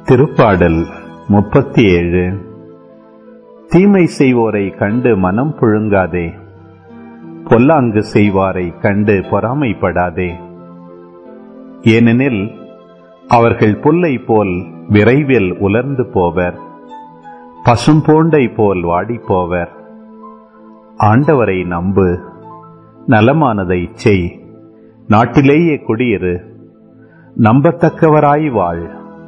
திருப்பாடல் முப்பத்தி ஏழு தீமை செய்வோரை கண்டு மனம் புழுங்காதே பொல்லாங்கு செய்வாரை கண்டு பொறாமைப்படாதே ஏனெனில் அவர்கள் புல்லை போல் விரைவில் உலர்ந்து போவர் பசும்போண்டை போல் வாடிப்போவர் ஆண்டவரை நம்பு நலமானதை செய் நாட்டிலேயே குடியிரு நம்பத்தக்கவராய் வாழ்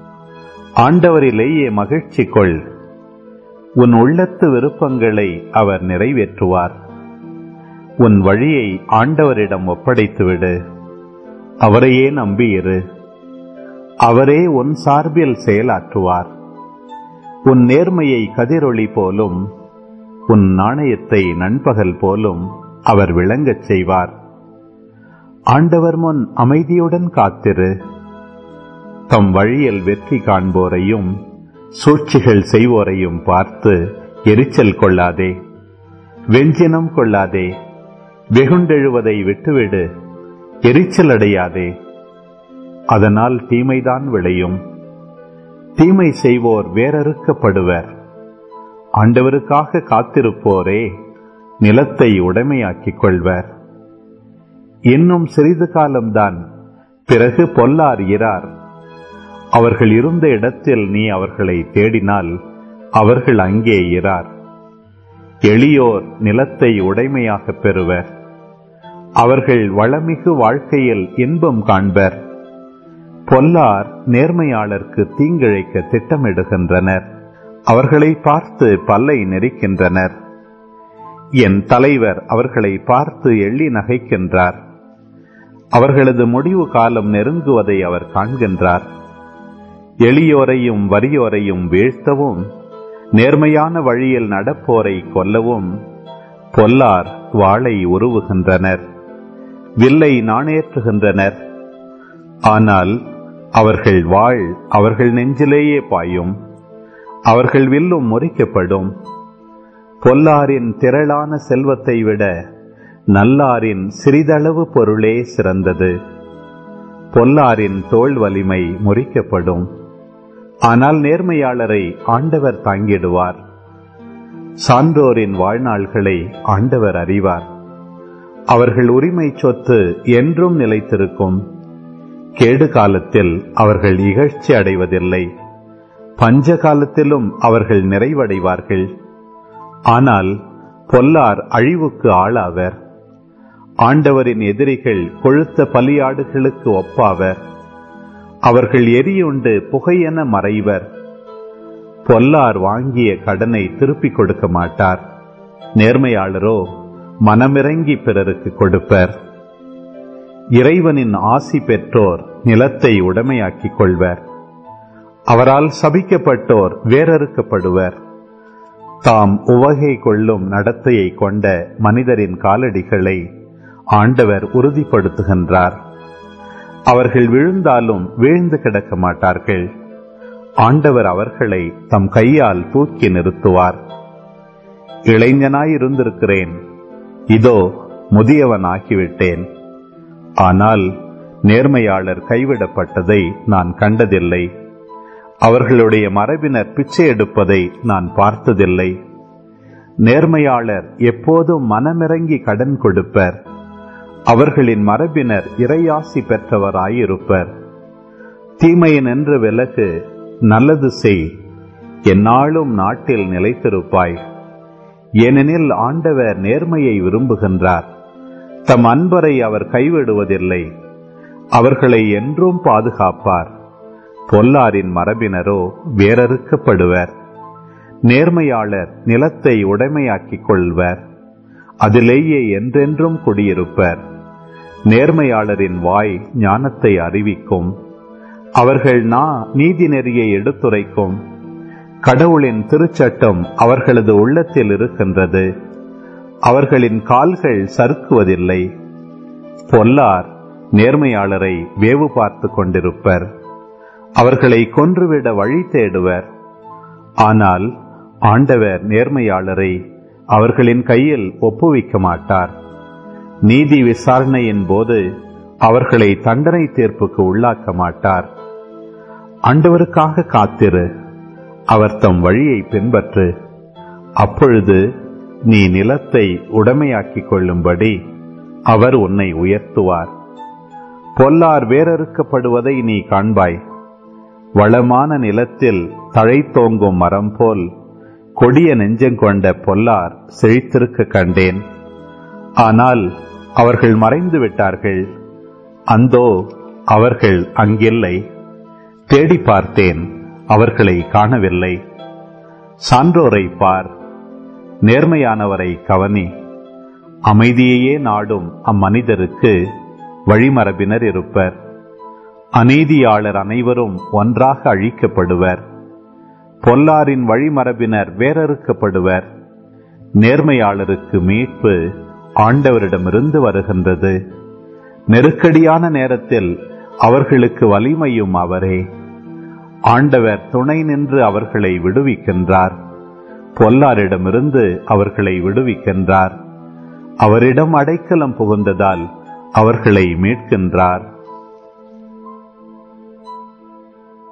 ஆண்டவரிலேயே மகிழ்ச்சி கொள் உன் உள்ளத்து விருப்பங்களை அவர் நிறைவேற்றுவார் உன் வழியை ஆண்டவரிடம் ஒப்படைத்துவிடு அவரையே நம்பியிரு அவரே உன் சார்பில் செயலாற்றுவார் உன் நேர்மையை கதிரொளி போலும் உன் நாணயத்தை நண்பகல் போலும் அவர் விளங்கச் செய்வார் ஆண்டவர் முன் அமைதியுடன் காத்திரு தம் வழியில் வெற்றி காண்போரையும் சூழ்ச்சிகள் செய்வோரையும் பார்த்து எரிச்சல் கொள்ளாதே வெஞ்சினம் கொள்ளாதே வெகுண்டெழுவதை விட்டுவிடு எரிச்சல் அடையாதே அதனால் தீமைதான் விளையும் தீமை செய்வோர் வேறறுக்கப்படுவர் ஆண்டவருக்காக காத்திருப்போரே நிலத்தை உடைமையாக்கிக் கொள்வர் இன்னும் சிறிது காலம்தான் பிறகு பொல்லார் இரார் அவர்கள் இருந்த இடத்தில் நீ அவர்களை தேடினால் அவர்கள் அங்கே இரார் எளியோர் நிலத்தை உடைமையாக பெறுவர் அவர்கள் வளமிகு வாழ்க்கையில் இன்பம் காண்பர் பொல்லார் நேர்மையாளருக்கு தீங்கிழைக்க திட்டமிடுகின்றனர் அவர்களை பார்த்து பல்லை நெரிக்கின்றனர் என் தலைவர் அவர்களை பார்த்து எள்ளி நகைக்கின்றார் அவர்களது முடிவு காலம் நெருங்குவதை அவர் காண்கின்றார் எளியோரையும் வறியோரையும் வீழ்த்தவும் நேர்மையான வழியில் நடப்போரை கொல்லவும் பொல்லார் வாளை உருவுகின்றனர் வில்லை நாணேற்றுகின்றனர் ஆனால் அவர்கள் வாழ் அவர்கள் நெஞ்சிலேயே பாயும் அவர்கள் வில்லும் முறிக்கப்படும் பொல்லாரின் திரளான செல்வத்தை விட நல்லாரின் சிறிதளவு பொருளே சிறந்தது பொல்லாரின் தோல் வலிமை முறிக்கப்படும் ஆனால் நேர்மையாளரை ஆண்டவர் தாங்கிடுவார் சான்றோரின் வாழ்நாள்களை ஆண்டவர் அறிவார் அவர்கள் உரிமை சொத்து என்றும் நிலைத்திருக்கும் கேடு காலத்தில் அவர்கள் இகழ்ச்சி அடைவதில்லை பஞ்ச காலத்திலும் அவர்கள் நிறைவடைவார்கள் ஆனால் பொல்லார் அழிவுக்கு ஆளாவர் ஆண்டவரின் எதிரிகள் கொழுத்த பலியாடுகளுக்கு ஒப்பாவர் அவர்கள் எரியுண்டு புகையென மறைவர் பொல்லார் வாங்கிய கடனை திருப்பிக் கொடுக்க மாட்டார் நேர்மையாளரோ மனமிறங்கி பிறருக்கு கொடுப்பர் இறைவனின் ஆசி பெற்றோர் நிலத்தை உடைமையாக்கிக் கொள்வர் அவரால் சபிக்கப்பட்டோர் வேறறுக்கப்படுவர் தாம் உவகை கொள்ளும் நடத்தையை கொண்ட மனிதரின் காலடிகளை ஆண்டவர் உறுதிப்படுத்துகின்றார் அவர்கள் விழுந்தாலும் வீழ்ந்து கிடக்க மாட்டார்கள் ஆண்டவர் அவர்களை தம் கையால் தூக்கி நிறுத்துவார் இளைஞனாயிருந்திருக்கிறேன் இதோ முதியவன் ஆகிவிட்டேன் ஆனால் நேர்மையாளர் கைவிடப்பட்டதை நான் கண்டதில்லை அவர்களுடைய மரபினர் பிச்சை எடுப்பதை நான் பார்த்ததில்லை நேர்மையாளர் எப்போதும் மனமிறங்கி கடன் கொடுப்பர் அவர்களின் மரபினர் இறையாசி பெற்றவராயிருப்பர் தீமையினின்று விலகு நல்லது செய் எந்நாளும் நாட்டில் நிலைத்திருப்பாய் ஏனெனில் ஆண்டவர் நேர்மையை விரும்புகின்றார் தம் அன்பரை அவர் கைவிடுவதில்லை அவர்களை என்றும் பாதுகாப்பார் பொல்லாரின் மரபினரோ வேறறுக்கப்படுவர் நேர்மையாளர் நிலத்தை உடைமையாக்கிக் கொள்வர் அதிலேயே என்றென்றும் குடியிருப்பர் நேர்மையாளரின் வாய் ஞானத்தை அறிவிக்கும் அவர்கள் நா நீதி நெறியை எடுத்துரைக்கும் கடவுளின் திருச்சட்டம் அவர்களது உள்ளத்தில் இருக்கின்றது அவர்களின் கால்கள் சறுக்குவதில்லை பொல்லார் நேர்மையாளரை வேவு பார்த்து கொண்டிருப்பர் அவர்களை கொன்றுவிட வழி தேடுவர் ஆனால் ஆண்டவர் நேர்மையாளரை அவர்களின் கையில் ஒப்புவிக்க மாட்டார் நீதி விசாரணையின் போது அவர்களை தண்டனை தீர்ப்புக்கு உள்ளாக்க மாட்டார் ஆண்டவருக்காக காத்திரு அவர் தம் வழியை பின்பற்று அப்பொழுது நீ நிலத்தை உடமையாக்கிக் கொள்ளும்படி அவர் உன்னை உயர்த்துவார் பொல்லார் வேரறுக்கப்படுவதை நீ காண்பாய் வளமான நிலத்தில் தழைத்தோங்கும் மரம் போல் கொடிய நெஞ்சங்கொண்ட பொல்லார் செழித்திருக்க கண்டேன் ஆனால் அவர்கள் மறைந்து விட்டார்கள் அந்தோ அவர்கள் அங்கில்லை தேடி பார்த்தேன் அவர்களை காணவில்லை சான்றோரை பார் நேர்மையானவரை கவனி அமைதியையே நாடும் அம்மனிதருக்கு வழிமரபினர் இருப்பர் அநீதியாளர் அனைவரும் ஒன்றாக அழிக்கப்படுவர் பொல்லாரின் வழிமரபினர் வேறறுக்கப்படுவர் நேர்மையாளருக்கு மீட்பு ஆண்டவரிடமிருந்து வருகின்றது நெருக்கடியான நேரத்தில் அவர்களுக்கு வலிமையும் அவரே ஆண்டவர் துணை நின்று அவர்களை விடுவிக்கின்றார் பொல்லாரிடமிருந்து அவர்களை விடுவிக்கின்றார் அவரிடம் அடைக்கலம் புகுந்ததால் அவர்களை மீட்கின்றார்